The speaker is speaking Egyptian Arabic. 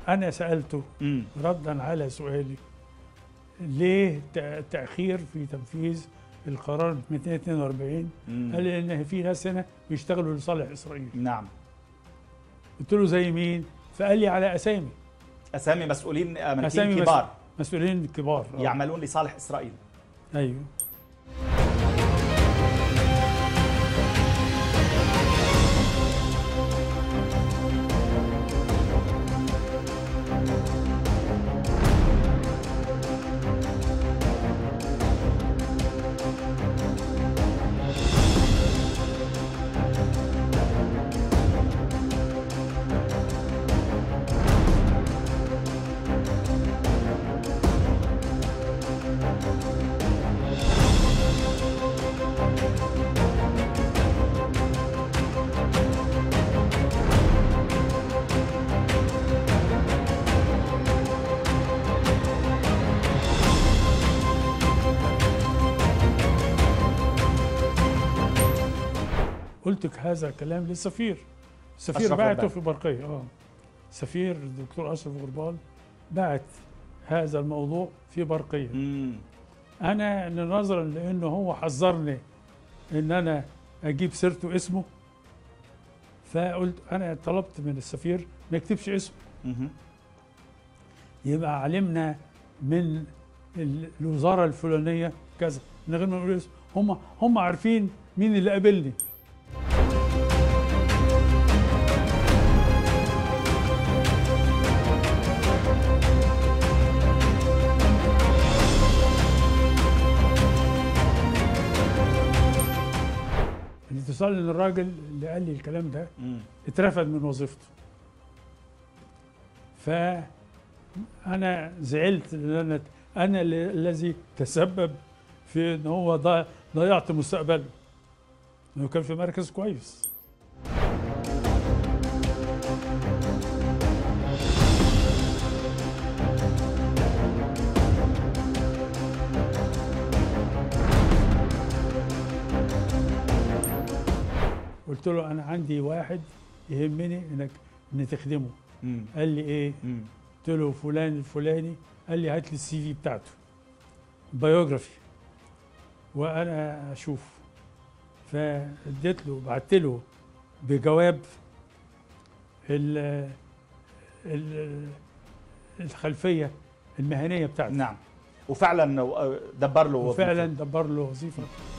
انا سالته امم ردا على سؤالي ليه تأ- تاخير في تنفيذ القرار 242 قال لي ان في ناس هنا بيشتغلوا لصالح اسرائيل نعم قلت له زي مين فقال لي على اسامي اسامي مسؤولين امريكيين أسامي كبار مسؤولين كبار آه. يعملون لصالح اسرائيل ايوه قلت هذا كلام للسفير السفير أشرف بعته غربال. في برقية اه سفير الدكتور اشرف غربال بعت هذا الموضوع في برقية امم انا نظرا لانه هو حذرني ان انا اجيب سيرته اسمه فقلت انا طلبت من السفير ما يكتبش اسمه مهم. يبقى علمنا من ال- الوزاره الفلانيه كذا من غير ما نقول اسم هم هم عارفين مين اللي قابلني الاتصال ان الراجل اللي قال لي الكلام ده مم. اترفد من وظيفته فأنا زعلت لأن أنا أنا ال- الذي تسبب في إن هو ضا- ضيعت مستقبله إنه كان في مركز كويس قلت له أنا عندي واحد يهمني إنك إن تخدمه مم. قال لي إيه مم. قلت له فلان الفلاني قال لي هات لي السي في بتاعته بايوجرافي وانا اشوف فاديت له بعت له بجواب ال ال الخلفيه المهنيه بتاعته نعم وفعلا دبر له وظيفة. وفعلا دبر له وظيفه